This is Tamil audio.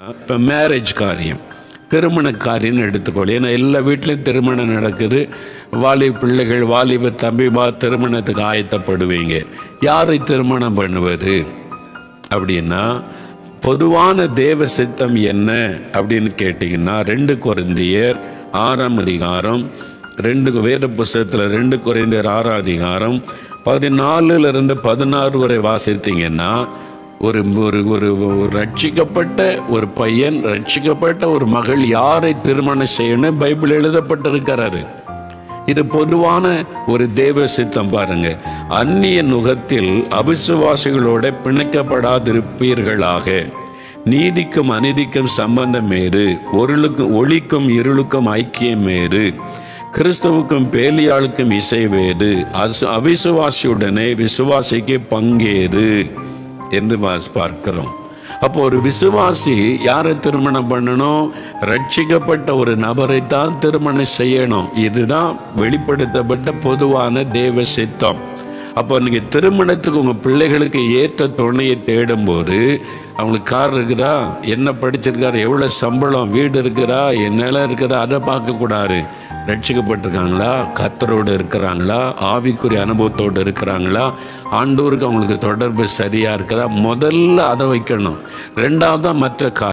இப்போ மேரேஜ் காரியம் திருமண காரியம்னு எடுத்துக்கொள் ஏன்னா எல்லா வீட்லேயும் திருமணம் நடக்குது வாலிப பிள்ளைகள் வாலிப தம்பிமா திருமணத்துக்கு ஆயத்தப்படுவீங்க யாரை திருமணம் பண்ணுவது அப்படின்னா பொதுவான தேவ சித்தம் என்ன அப்படின்னு கேட்டிங்கன்னா ரெண்டு குறைந்தியர் ஆறாம் அதிகாரம் ரெண்டு வேத புஸ்தகத்தில் ரெண்டு குறைந்தியர் ஆறாம் அதிகாரம் பதினாலுல இருந்து பதினாறு வரை வாசித்தீங்கன்னா ஒரு ஒரு ஒரு ஒரு ரட்சிக்கப்பட்ட ஒரு பையன் ரட்சிக்கப்பட்ட ஒரு மகள் யாரை திருமணம் செய்யணும் பைபிள் எழுதப்பட்டிருக்கிறாரு இது பொதுவான ஒரு தேவ சித்தம் பாருங்க அந்நிய நுகத்தில் அவிசுவாசிகளோட பிணைக்கப்படாதிருப்பீர்களாக நீதிக்கும் அநீதிக்கும் சம்பந்தம் வேறு ஒருளுக்கும் ஒளிக்கும் இருளுக்கும் ஐக்கியம் வேறு கிறிஸ்தவுக்கும் பேலியாளுக்கும் இசை வேறு அசு அவிசுவாசியுடனே விசுவாசிக்கு பங்கேறு என்று வாஸ் பார்க்கிறோம் அப்போ ஒரு விசுவாசி யாரை திருமணம் பண்ணணும் ரட்சிக்கப்பட்ட ஒரு நபரை தான் திருமணம் செய்யணும் இதுதான் வெளிப்படுத்தப்பட்ட பொதுவான தேவ சித்தம் அப்போ நீங்கள் திருமணத்துக்கு உங்கள் பிள்ளைகளுக்கு ஏற்ற துணையை தேடும்போது அவங்களுக்கு கார் இருக்குதா என்ன படிச்சிருக்காரு எவ்வளோ சம்பளம் வீடு இருக்குதா என் நிலம் இருக்குதா அதை பார்க்கக்கூடாது ரட்சிக்கப்பட்டிருக்காங்களா கத்தரோடு இருக்கிறாங்களா ஆவிக்குரிய அனுபவத்தோடு இருக்கிறாங்களா ஆண்டோருக்கு அவங்களுக்கு தொடர்பு சரியாக இருக்குதா முதல்ல அதை வைக்கணும் ரெண்டாவதாக மற்ற காரியம்